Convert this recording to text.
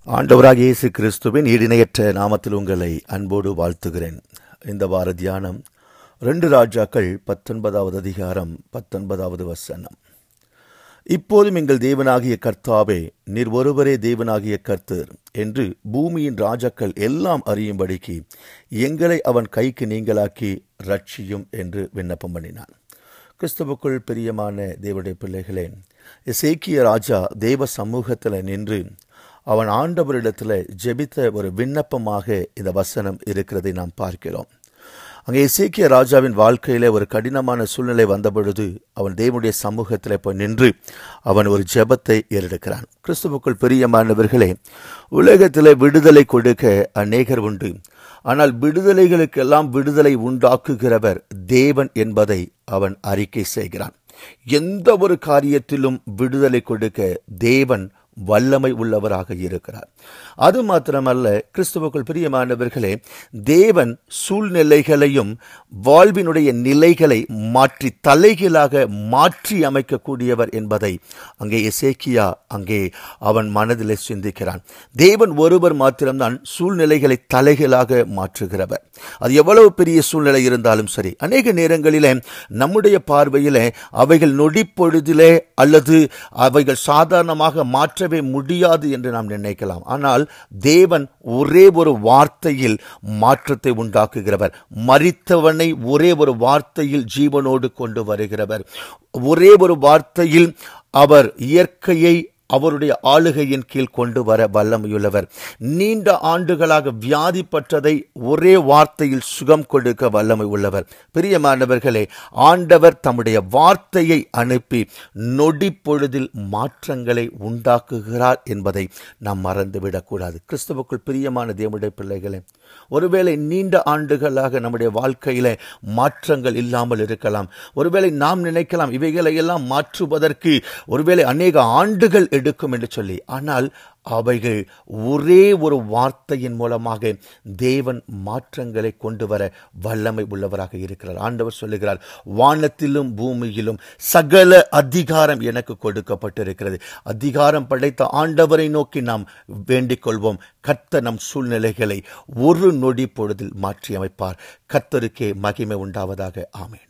ஆண்டவராக இயேசு கிறிஸ்துவின் ஈடிணையற்ற நாமத்தில் உங்களை அன்போடு வாழ்த்துகிறேன் இந்த வார தியானம் ரெண்டு ராஜாக்கள் பத்தொன்பதாவது அதிகாரம் பத்தொன்பதாவது வசனம் இப்போதும் எங்கள் தேவனாகிய கர்த்தாவே நீர் ஒருவரே தேவனாகிய கர்த்தர் என்று பூமியின் ராஜாக்கள் எல்லாம் அறியும்படிக்கு எங்களை அவன் கைக்கு நீங்களாக்கி ரட்சியும் என்று விண்ணப்பம் பண்ணினான் கிறிஸ்துவுக்குள் பிரியமான தேவனுடைய பிள்ளைகளே இசேக்கிய ராஜா தேவ சமூகத்தில் நின்று அவன் ஆண்டவரிடத்தில் ஜெபித்த ஒரு விண்ணப்பமாக இந்த வசனம் இருக்கிறதை நாம் பார்க்கிறோம் அங்கே இசேக்கிய ராஜாவின் வாழ்க்கையில ஒரு கடினமான சூழ்நிலை வந்த பொழுது அவன் தேவனுடைய சமூகத்தில் போய் நின்று அவன் ஒரு ஜெபத்தை ஏறெடுக்கிறான் கிறிஸ்துவுக்குள் பிரியமானவர்களே உலகத்தில் விடுதலை கொடுக்க அநேகர் உண்டு ஆனால் விடுதலைகளுக்கெல்லாம் விடுதலை உண்டாக்குகிறவர் தேவன் என்பதை அவன் அறிக்கை செய்கிறான் எந்த ஒரு காரியத்திலும் விடுதலை கொடுக்க தேவன் வல்லமை உள்ளவராக இருக்கிறார் அது மாத்திரமல்ல கிறிஸ்துவுக்குள் பிரியமானவர்களே தேவன் சூழ்நிலைகளையும் வாழ்வினுடைய நிலைகளை மாற்றி தலைகீழாக மாற்றி அமைக்கக்கூடியவர் என்பதை அங்கே எசேக்கியா அங்கே அவன் மனதிலே சிந்திக்கிறான் தேவன் ஒருவர் மாத்திரம்தான் சூழ்நிலைகளை தலைகீழாக மாற்றுகிறவர் அது எவ்வளவு பெரிய சூழ்நிலை இருந்தாலும் சரி அநேக நேரங்களிலே நம்முடைய பார்வையிலே அவைகள் நொடி பொழுதிலே அல்லது அவைகள் சாதாரணமாக மாற்றவே முடியாது என்று நாம் நினைக்கலாம் ஆனால் தேவன் ஒரே ஒரு வார்த்தையில் மாற்றத்தை உண்டாக்குகிறவர் மறித்தவனை ஒரே ஒரு வார்த்தையில் ஜீவனோடு கொண்டு வருகிறவர் ஒரே ஒரு வார்த்தையில் அவர் இயற்கையை அவருடைய ஆளுகையின் கீழ் கொண்டு வர வல்லமையுள்ளவர் நீண்ட ஆண்டுகளாக வியாதிப்பட்டதை ஒரே வார்த்தையில் சுகம் கொடுக்க வல்லமை உள்ளவர் பிரியமானவர்களே ஆண்டவர் தம்முடைய வார்த்தையை அனுப்பி நொடி பொழுதில் மாற்றங்களை உண்டாக்குகிறார் என்பதை நாம் மறந்துவிடக்கூடாது கிறிஸ்துவுக்குள் பிரியமான தேவனுடைய பிள்ளைகளே ஒருவேளை நீண்ட ஆண்டுகளாக நம்முடைய வாழ்க்கையில மாற்றங்கள் இல்லாமல் இருக்கலாம் ஒருவேளை நாம் நினைக்கலாம் இவைகளை எல்லாம் மாற்றுவதற்கு ஒருவேளை அநேக ஆண்டுகள் எடுக்கும் என்று சொல்லி ஆனால் அவைகள் ஒரே ஒரு வார்த்தையின் மூலமாக தேவன் மாற்றங்களை கொண்டு வர வல்லமை உள்ளவராக இருக்கிறார் ஆண்டவர் சொல்லுகிறார் வானத்திலும் பூமியிலும் சகல அதிகாரம் எனக்கு கொடுக்கப்பட்டிருக்கிறது அதிகாரம் படைத்த ஆண்டவரை நோக்கி நாம் வேண்டிக் கொள்வோம் கர்த்த நம் சூழ்நிலைகளை ஒரு நொடி பொழுதில் மாற்றி அமைப்பார் கர்த்தருக்கே மகிமை உண்டாவதாக ஆமேன்